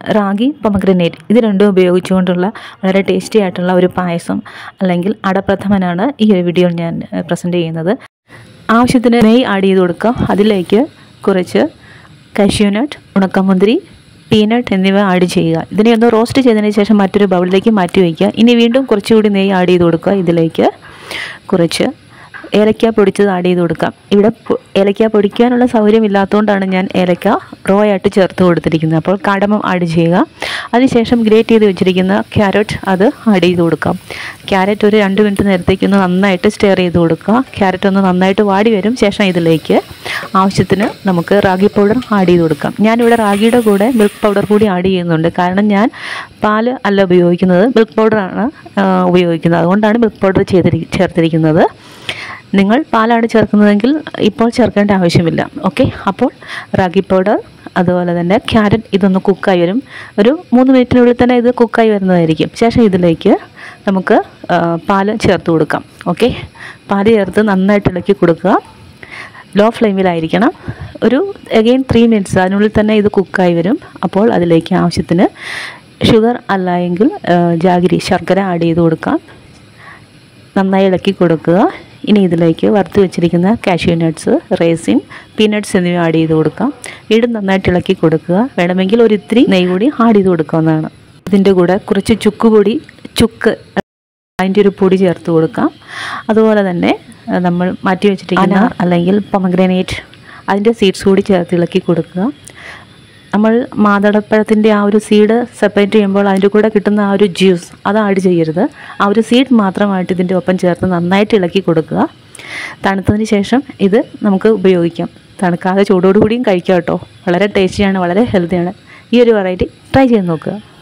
ragi pomegranate ഇത് രണ്ടും ഉപയോഗിച്ചുകൊണ്ടുള്ള വളരെ ടേസ്റ്റി ആയിട്ടുള്ള ഒരു പായസം അല്ലെങ്കിൽ അടപ്രഥമനാണ് ഈ ഒരു വീഡിയോയിൽ ഞാൻ പ്രസൻറ്റ് ചെയ്യുന്നത് ആവശ്യത്തിന് നെയ്യ് ആഡ് ചെയ്ത് കൊടുക്കുക അതിലേക്ക് കുറച്ച് കഷ്യൂനട്ട് ഉണക്കമുന്തിരി പീനട്ട് എന്നിവ ആഡ് ചെയ്യുക ഇതിനെ ഒന്ന് റോസ്റ്റ് ചെയ്തതിന് ശേഷം മറ്റൊരു ബൗളിലേക്ക് മാറ്റി വയ്ക്കുക ഇനി വീണ്ടും കുറച്ചുകൂടി നെയ്യ് ആഡ് ചെയ്ത് കൊടുക്കുക ഇതിലേക്ക് കുറച്ച് ഏലക്ക പൊടിച്ചത് ആഡ് ചെയ്ത് കൊടുക്കാം ഇവിടെ പൊ- ഏലക്ക പൊടിക്കാനുള്ള സൗകര്യം ഇല്ലാത്തതുകൊണ്ടാണ് ഞാൻ ഏലക്ക റോ ആയിട്ട് ചേർത്ത് കൊടുത്തിരിക്കുന്നത് അപ്പോൾ കാടമം ആഡ് ചെയ്യുക അതിനുശേഷം ഗ്രേറ്റ് ചെയ്ത് വെച്ചിരിക്കുന്ന ക്യാരറ്റ് അത് ആഡ് ചെയ്ത് കൊടുക്കാം ക്യാരറ്റ് ഒരു രണ്ട് മിനിറ്റ് നേരത്തേക്ക് ഒന്ന് നന്നായിട്ട് സ്റ്റെയർ ചെയ്ത് കൊടുക്കുക ക്യാരറ്റ് ഒന്ന് നന്നായിട്ട് വാടി വരും ശേഷം ഇതിലേക്ക് ആവശ്യത്തിന് നമുക്ക് റാഗി പൗഡർ ആഡ് ചെയ്ത് കൊടുക്കാം ഞാനിവിടെ റാഗിയുടെ കൂടെ മിൽക്ക് പൗഡർ കൂടി ആഡ് ചെയ്യുന്നുണ്ട് കാരണം ഞാൻ പാല് അല്ല ഉപയോഗിക്കുന്നത് മിൽക്ക് പൗഡറാണ് ആ, ഉപയോഗിക്കുന്നത് അതുകൊണ്ടാണ് മിൽക്ക് പൗഡർ ചെയ്തിരി ചേർത്തിരിക്കുന്നത് നിങ്ങൾ പാലാണ് ചേർക്കുന്നതെങ്കിൽ ഇപ്പോൾ ചേർക്കേണ്ട ആവശ്യമില്ല ഓക്കെ അപ്പോൾ റാഗി പൗഡർ അതുപോലെ തന്നെ ക്യാരറ്റ് ഇതൊന്ന് കുക്കായി വരും ഒരു മൂന്ന് മിനിറ്റിനുള്ളിൽ തന്നെ ഇത് കുക്കായി വരുന്നതായിരിക്കും ശേഷം ഇതിലേക്ക് നമുക്ക് ആ, പാല് ചേർത്ത് കൊടുക്കാം ഓക്കെ പാല് ചേർത്ത് നന്നായിട്ട് ഇളക്കി കൊടുക്കുക ലോ ഫ്ലെയിമിലായിരിക്കണം ഒരു അഗെയിൻ ത്രീ മിനിറ്റ്സ് അതിനുള്ളിൽ തന്നെ ഇത് കുക്കായി വരും അപ്പോൾ അതിലേക്ക് ആവശ്യത്തിന് ഷുഗർ അല്ല എങ്കിൽ ആ, ജാഗിരി ശർക്കര ആഡ് ചെയ്ത് കൊടുക്കാം നന്നായി ഇളക്കി കൊടുക്കുക ഇനി ഇതിലേക്ക് വറുത്ത് വെച്ചിരിക്കുന്ന കാഷ്യൂ നട്ട്സ് റേസിൻ പീനട്ട്സ് എന്നിവ ആഡ് ചെയ്ത് കൊടുക്കാം വീണ്ടും നന്നായിട്ട് ഇളക്കി കൊടുക്കുക വേണമെങ്കിൽ ഒരു ഇത്തിരി നെയ്യ് കൂടി ആഡ് ചെയ്ത് കൊടുക്കാവുന്നതാണ് ഇതിൻ്റെ കൂടെ കുറച്ച് ചുക്ക് പൊടി ചുക്ക് അതിൻ്റെ ഒരു പൊടി ചേർത്ത് കൊടുക്കാം അതുപോലെ തന്നെ ആ, നമ്മൾ മാറ്റി വെച്ചിരിക്കുന്ന അല്ലെങ്കിൽ പൊമഗ്രാനേറ്റ് അതിൻ്റെ സീഡ്സ് കൂടി ചേർത്ത് ഇളക്കി കൊടുക്കുക നമ്മൾ മാതളപ്പഴത്തിൻ്റെ ആ ഒരു സീഡ് സെപ്പറേറ്റ് ചെയ്യുമ്പോൾ അതിൻ്റെ കൂടെ കിട്ടുന്ന ആ ഒരു ജ്യൂസ് അത് ആഡ് ചെയ്യരുത് ആ ഒരു സീഡ് മാത്രമായിട്ട് ഇതിൻ്റെ ഒപ്പം ചേർത്ത് നന്നായിട്ട് ഇളക്കി കൊടുക്കുക തണുത്തതിന് ശേഷം ഇത് നമുക്ക് ഉപയോഗിക്കാം തണുക്കാതെ ചൂടോടുകൂടിയും കഴിക്കാം കേട്ടോ വളരെ ടേസ്റ്റിയാണ് വളരെ ഹെൽത്തിയാണ് ഈ ഒരു വെറൈറ്റി ട്രൈ ചെയ്ത് നോക്കുക